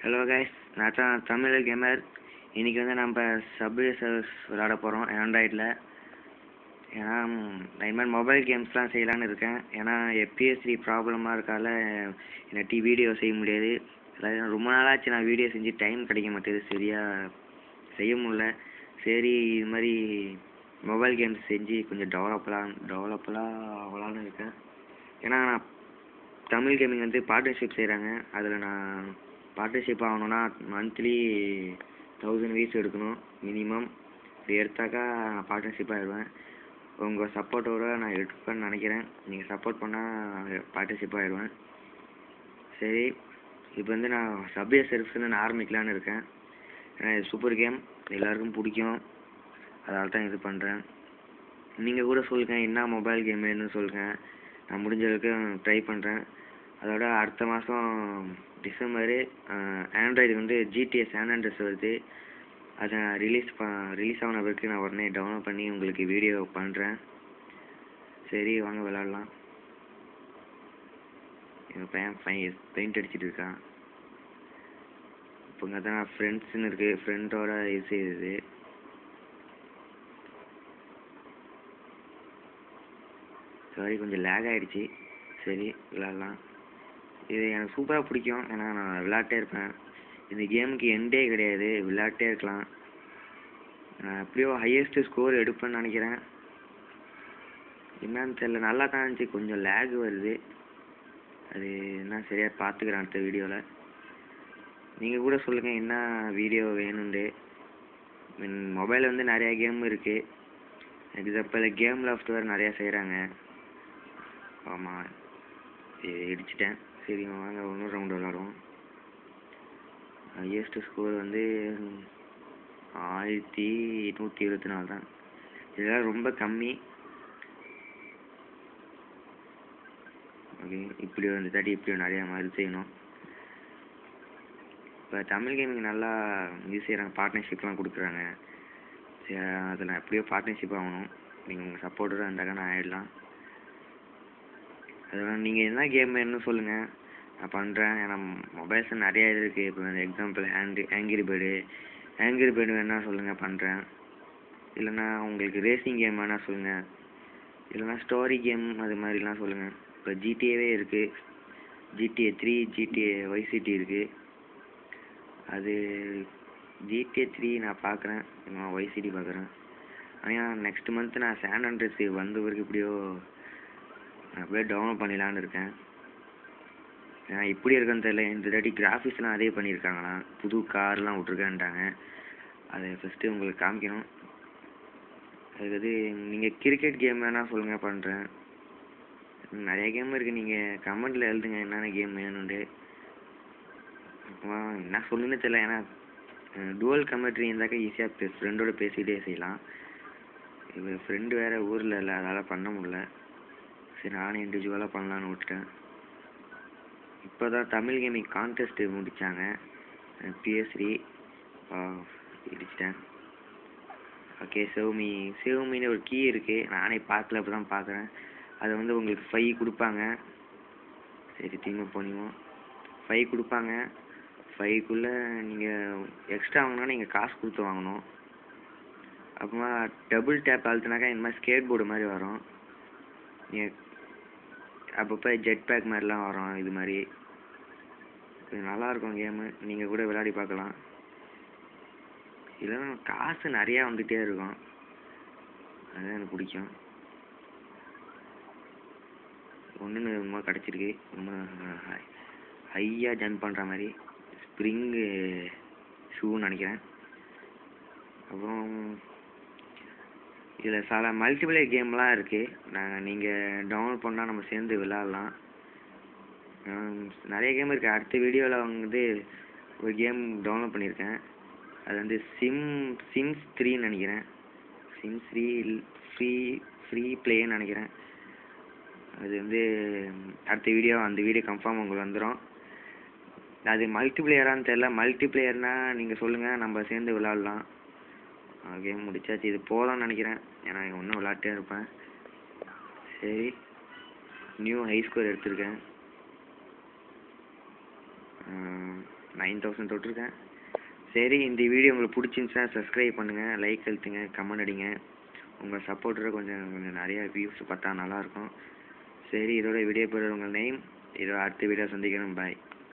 hello guys நான் தான் Tamil gamer இன்றைக்கி வந்து நம்ம சப்வே சர்வஸ் விளாட போகிறோம் ஆண்ட்ராய்டில் ஏன்னா ம், நான் இனிமேல் மொபைல் கேம்ஸ்லாம் செய்யலான்னு இருக்கேன் ஏன்னா எப்பிஎஸ்சி ப்ராப்ளமாக இருக்கால எனக்கு வீடியோ செய்ய முடியாது அதாவது ரொம்ப நாளாச்சு நான் வீடியோ செஞ்சு டைம் கிடைக்க மாட்டேது சரியாக செய்ய முடியல சரி இது மாதிரி மொபைல் கேம்ஸ் செஞ்சு கொஞ்சம் டெவலப்லாம் டெவலப்லாம் ஆகலான்னு இருக்கேன் ஏன்னா நான் தமிழ் கேமிங் வந்து பார்ட்னர்ஷிப் செய்கிறாங்க அதில் நான் பார்ட்னர்ஷிப் ஆகணுன்னா மந்த்லி தௌசண்ட் வீஸ் எடுக்கணும் மினிமம் இப்படி எடுத்தாக்கா நான் பார்ட்னர்ஷிப் ஆகிடுவேன் உங்கள் சப்போர்ட்டோட நான் எடுப்பேன்னு நினைக்கிறேன் நீங்கள் சப்போர்ட் பண்ணால் பார்ட்னர்ஷிப் ஆகிடுவேன் சரி இப்போ வந்து நான் சப்வே சர்வீஸ் நான் ஆரம்பிக்கலான்னு இருக்கேன் ஏன்னா இது சூப்பர் கேம் எல்லாருக்கும் பிடிக்கும் அதனால தான் இது பண்ணுறேன் நீங்கள் கூட சொல்லுங்கள் என்ன மொபைல் கேம் வேணும்னு சொல்லுங்கள் நான் முடிஞ்ச அளவுக்கு ட்ரை பண்ணுறேன் அதோட அடுத்த மாதம் டிசம்பரு ஆண்ட்ராய்டு வந்து ஜிடிஎஸ் ஆண்ட்ராய்டு வருது அதை ரிலீஸ் ப ரிலீஸ் ஆன பிறகு நான் உடனே டவுன்லோட் பண்ணி உங்களுக்கு வீடியோ பண்ணுறேன் சரி வாங்க விளாட்லாம் எங்கள் பையன் பையன் பெயிண்ட் அடிச்சிட்டு இருக்கான் இப்போ இங்கே தான் ஃப்ரெண்ட்ஸ்னு இருக்குது ஃப்ரெண்டோட இது செய்யுது சாரி கொஞ்சம் லேக் ஆகிடுச்சி சரி விளாட்லாம் இது எனக்கு சூப்பராக பிடிக்கும் ஏன்னா நான் விளாட்டே இருப்பேன் இந்த கேமுக்கு எண்டே கிடையாது விளாட்டே இருக்கலாம் நான் எப்படியோ ஹையஸ்ட் ஸ்கோர் எடுப்பேன்னு நினைக்கிறேன் என்னன்னு தெரில நல்லா தான் இருந்துச்சு கொஞ்சம் லேக் வருது அது என்ன சரியாக பார்த்துக்கிறேன் அடுத்த வீடியோவில் நீங்கள் கூட சொல்லுங்கள் என்ன வீடியோ வேணும்ண்டு மொபைலில் வந்து நிறையா கேம் இருக்குது எக்ஸாம்பிள் கேம் லாஃப்ட் வேறு நிறையா செய்கிறாங்க ஆமாம் இடிச்சிட்டேன் சரி வாங்க இன்னொரு ரவுண்டு விளாடுவோம் ஹையஸ்ட் ஸ்கோர் வந்து ஆயிரத்தி நூற்றி இருபத்தி நாலு தான் இதெல்லாம் ரொம்ப கம்மி ஓகே இப்படி வந்து தாட்டி இப்படி நிறையா மாதிரி செய்யணும் இப்போ தமிழ் கேமிங் நல்லா இது செய்கிறாங்க பார்ட்னர்ஷிப்லாம் கொடுக்குறாங்க சரி அதில் எப்படியோ பார்ட்னர்ஷிப் ஆகணும் நீங்கள் உங்கள் சப்போர்ட்டராக இருந்தாக்கா நான் ஆகிடலாம் அதெல்லாம் நீங்கள் என்ன கேம் வேணும்னு சொல்லுங்கள் நான் பண்ணுறேன் ஏன்னா மொபைல்ஸ் நிறையா இது இருக்குது இப்போ example handy Angry Bird Angry Bird வேணா சொல்லுங்கள் பண்ணுறேன் இல்லைன்னா உங்களுக்கு ரேசிங் கேம் வேணா சொல்லுங்கள் இல்லைன்னா ஸ்டோரி கேம் அது மாதிரிலாம் சொல்லுங்கள் இப்போ ஜிடிஏவே இருக்குது ஜிடிஏ த்ரீ ஜிடிஏ ஒய்சிடி இருக்குது அது ஜிடிஏ த்ரீ நான் பார்க்குறேன் நான் ஒய்சிடி பார்க்குறேன் ஆனால் நெக்ஸ்ட் மந்த் நான் சான் அண்ட்ரஸ் வந்த பிறகு எப்படியோ நான் அப்படியே டவுன்லோட் பண்ணிடலான்னு இருக்கேன் ஏன்னா இப்படி இருக்குன்னு தெரியல இந்த தாட்டி கிராஃபிக்ஸ்லாம் அதே பண்ணியிருக்காங்களாம் புது கார்லாம் விட்ருக்கேன்ட்டாங்க அதை ஃபஸ்ட்டு உங்களுக்கு காமிக்கணும் அதுக்கு அது நீங்கள் கிரிக்கெட் கேம் வேணால் சொல்லுங்கள் பண்ணுறேன் நிறைய கேம் இருக்குது நீங்கள் கமெண்ட்டில் எழுதுங்க என்னென்ன கேம் வேணும்ண்டு அப்புறமா என்ன சொல்லுன்னு தெரியல ஏன்னா டுவல் கமெண்ட்ரி இருந்தாக்கா ஈஸியாக பே ஃப்ரெண்டோட பேசிக்கிட்டே செய்யலாம் இப்போ ஃப்ரெண்டு வேறு ஊரில் இல்லை அதனால் பண்ண முடியல சரி நானும் இண்டிவிஜுவலாக பண்ணலான்னு விட்டுட்டேன் இப்போ தான் தமிழ் கேமிங் கான்டெஸ்ட்டு முடித்தாங்க பிஎஸ்ரி இடிச்சிட்டேன் ஓகே சிவமி சிவமின்னு ஒரு கீ இருக்குது நானே பார்க்கல இப்போ தான் பார்க்குறேன் அது வந்து உங்களுக்கு ஃபைவ் கொடுப்பாங்க சரி திரும்ப போனிவோம் ஃபைவ் கொடுப்பாங்க ஃபைவ்க்குள்ளே நீங்கள் எக்ஸ்ட்ரா வாங்கினா நீங்கள் காசு கொடுத்து வாங்கணும் அப்புறமா டபுள் டேப் அழுத்தினாக்கா இந்த மாதிரி ஸ்கேட் போர்டு மாதிரி வரும் நீங்கள் அப்பப்போ ஜெட் பேக் மாதிரிலாம் வரும் இது மாதிரி இது நல்லாயிருக்கும் கேமு நீங்கள் கூட விளையாடி பார்க்கலாம் இல்லைன்னா காசு நிறையா வந்துகிட்டே இருக்கும் அதுதான் எனக்கு பிடிக்கும் ஒன்று ரொம்ப கிடச்சிருக்கு ரொம்ப ஹையாக ஜம்ப் பண்ணுற மாதிரி ஸ்ப்ரிங்கு ஷூன்னு நினைக்கிறேன் அப்புறம் இதில் சில மல்டிபிளேயர் கேம்லாம் இருக்குது நாங்கள் நீங்கள் டவுன்லோட் பண்ணால் நம்ம சேர்ந்து விளாட்லாம் நிறைய கேம் இருக்குது அடுத்த வீடியோவில் வந்து ஒரு கேம் டவுன்லோட் பண்ணியிருக்கேன் அது வந்து சிம் சிம்ஸ் த்ரீன்னு நினைக்கிறேன் சிம்ஸ் த்ரீ ஃப்ரீ ஃப்ரீ ப்ளேன்னு நினைக்கிறேன் அது வந்து அடுத்த வீடியோ அந்த வீடியோ கன்ஃபார்ம் உங்களுக்கு வந்துடும் அது மல்டிப்ளேயரான்னு தெரில மல்டிப்ளேயர்னால் நீங்கள் சொல்லுங்கள் நம்ம சேர்ந்து விளாட்லாம் கேம் முடிச்சாச்சு இது போதும்னு நினைக்கிறேன் ஏன்னா இன்னும் விளாட்டே இருப்பேன் சரி நியூ ஹை ஸ்கோர் எடுத்திருக்கேன் நைன் தௌசண்ட் தொட்டிருக்கேன் சரி இந்த வீடியோ உங்களுக்கு பிடிச்சிருந்துச்சுன்னா சப்ஸ்கிரைப் பண்ணுங்கள் லைக் அழுத்துங்க கமெண்ட் அடிங்க உங்கள் சப்போர்ட்டோட கொஞ்சம் கொஞ்சம் நிறைய வியூஸ் பார்த்தா நல்லாயிருக்கும் சரி இதோட வீடியோ போகிற உங்கள் நேம் இதோட அடுத்த வீடியோ சந்திக்கணும் பாய்